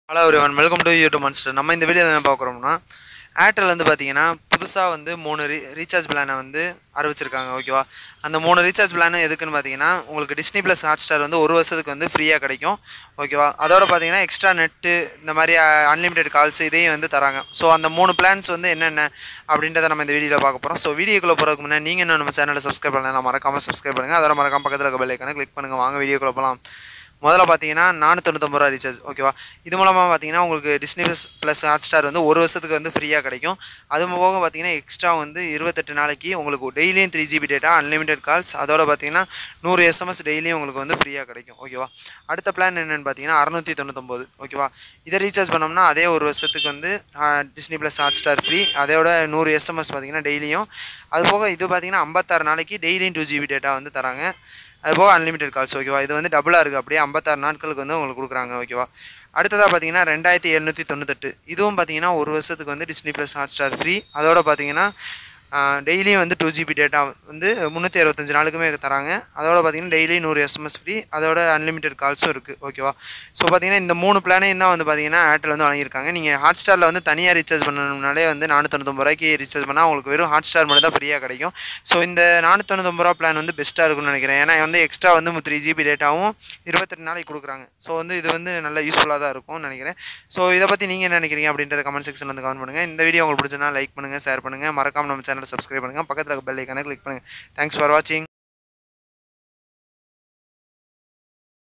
hello everyone welcome to YouTube monster நம்ம இந்த வீடியோவில் என்ன பார்க்குறோம்னா ஏர்டெல் வந்து பார்த்தீங்கன்னா புதுசாக வந்து மூணு ரீ ரீசார்ஜ் பிளானை வந்து அறிவிச்சிருக்காங்க ஓகேவா அந்த மூணு ரீசார்ஜ் பிளானும் எதுக்குன்னு பார்த்தீங்கன்னா உங்களுக்கு டிஸ்னி ப்ளஸ் ஹாட் ஸ்டார் வந்து ஒரு வருஷத்துக்கு வந்து ஃப்ரீயாக கிடைக்கும் ஓகேவா அதோட பார்த்தீங்கன்னா எக்ஸ்ட்ரா நெட்டு இந்த மாதிரி அன்லிமிட்டெட் கால்ஸ் இதையும் வந்து தராங்க ஸோ அந்த மூணு பிளான்ஸ் வந்து என்னென்ன அப்படின்றத நம்ம இந்த வீடியோவில் பார்க்க போகிறோம் ஸோ வீடியோக்குள்ளே போகிறதுக்கு முன்னாடி நீங்கள் இன்னும் நம்ம சேனலை சப்ஸ்கிரைப் பண்ணலாம் மறக்காமல் சப்ஸ்கிரைப் பண்ணுங்கள் அதோட மறக்காம பக்கத்தில் இருக்க பெல் ஐக்கானை கிளிக் பண்ணுங்கள் வாங்க வீடியோக்குள்ளே போகலாம் முதல்ல பார்த்தீங்கன்னா நானூற்றொண்ணூத்தொம்பது ரூபா ரீசார்ஜ் ஓகேவா இது மூலமாக பார்த்தீங்கன்னா உங்களுக்கு Disney plus plus Hotstar வந்து ஒரு வருஷத்துக்கு வந்து ஃப்ரீயாக கிடைக்கும் அது போக பார்த்தீங்கன்னா எக்ஸ்ட்ரா வந்து இருபத்தெட்டு நாளைக்கு உங்களுக்கு டெய்லியும் three GB data unlimited calls அதோட பார்த்தீங்கன்னா நூறு எஸ்எம்எஸ் டெய்லியும் உங்களுக்கு வந்து ஃப்ரீயாக கிடைக்கும் ஓகேவா அடுத்த பிளான் என்னென்னு பார்த்தீங்கன்னா அறநூற்றி தொண்ணூத்தொம்பது ஓகேவா இதை ரீசார்ஜ் பண்ணோம்னா அதே ஒரு வருஷத்துக்கு வந்து Disney plus Hotstar free அதோட நூறு எஸ்எம்எஸ் பார்த்தீங்கன்னா டெய்லியும் அது போக இது பார்த்தீங்கன்னா ஐம்பத்தாறு நாளைக்கு டெய்லியும் டூ ஜிபி டேட்டா வந்து தராங்க அது போக அன்லிமிட்டெட் கால்ஸ் ஓகேவா இது வந்து டபுளாக இருக்குது அப்படியே ஐம்பத்தாறு நாட்களுக்கு வந்து உங்களுக்கு கொடுக்குறாங்க ஓகேவா அடுத்ததாக பார்த்தீங்கன்னா ரெண்டாயிரத்தி எழுநூற்றி தொண்ணூத்தெட்டு இதுவும் பார்த்தீங்கன்னா ஒரு வருஷத்துக்கு வந்து Disney plus Hotstar free அதோட பார்த்தீங்கன்னா டெய்லியும் வந்து டூ ஜிபி டேட்டா வந்து முந்நூற்றி அறுபத்தஞ்சு நாளுக்குமே தராங்க அதோட பார்த்தீங்கன்னா டெய்லி நூறு எஸ்எம்எஸ் ஃப்ரீ அதோட அன்லிமிட்டெட் கால்ஸும் இருக்குது ஓகேவா ஸோ பார்த்தீங்கன்னா இந்த மூணு பிளானையும் தான் வந்து பார்த்தீங்கன்னா ஏர்டெல் வந்து வழங்கியிருக்காங்க நீங்கள் ஹாட் ஸ்டாரில் வந்து தனியாக ரீசார்ஜ் பண்ணணும்னாலே வந்து நானூற்றொண்ணூத்தொம்பது ரூபாய்க்கு ரீசார்ஜ் பண்ணால் உங்களுக்கு வெறும் ஹாட் ஸ்டார் மட்டும் தான் ஃப்ரீயாக கிடைக்கும் ஸோ இந்த நானூற்றொண்ணூத்தொம்பது ரூபா பிளான் வந்து பெஸ்ட்டாக இருக்கும்னு நினைக்கிறேன் ஏன்னா வந்து எக்ஸ்ட்ரா வந்து த்ரீ ஜிபி டேட்டாவும் இருபத்தெட்டு நாளைக்கு கொடுக்குறாங்க ஸோ வந்து இது வந்து நல்ல யூஸ்ஃபுல்லாக தான் இருக்கும்னு நினைக்கிறேன் ஸோ இதை பற்றி நீங்கள் என்ன நினைக்கிறீங்க அப்படின்றத கமெண்ட் செக்ஷனில் வந்து கமெண்ட் பண்ணுங்கள் இந்த வீடியோ உங்களுக்கு பிடிச்சனா லைக் பண்ணுங்கள் ஷேர் பண்ணுங்கள் மறக்காம நம்ம சேனலை சப்ஸ்கிரைப் பண்ணுங்கள் பக்கத்தில் பெல் ஐக்கானை கிளிக் பண்ணுங்கள் தேங்க்ஸ் ஃபார் வாட்சிங்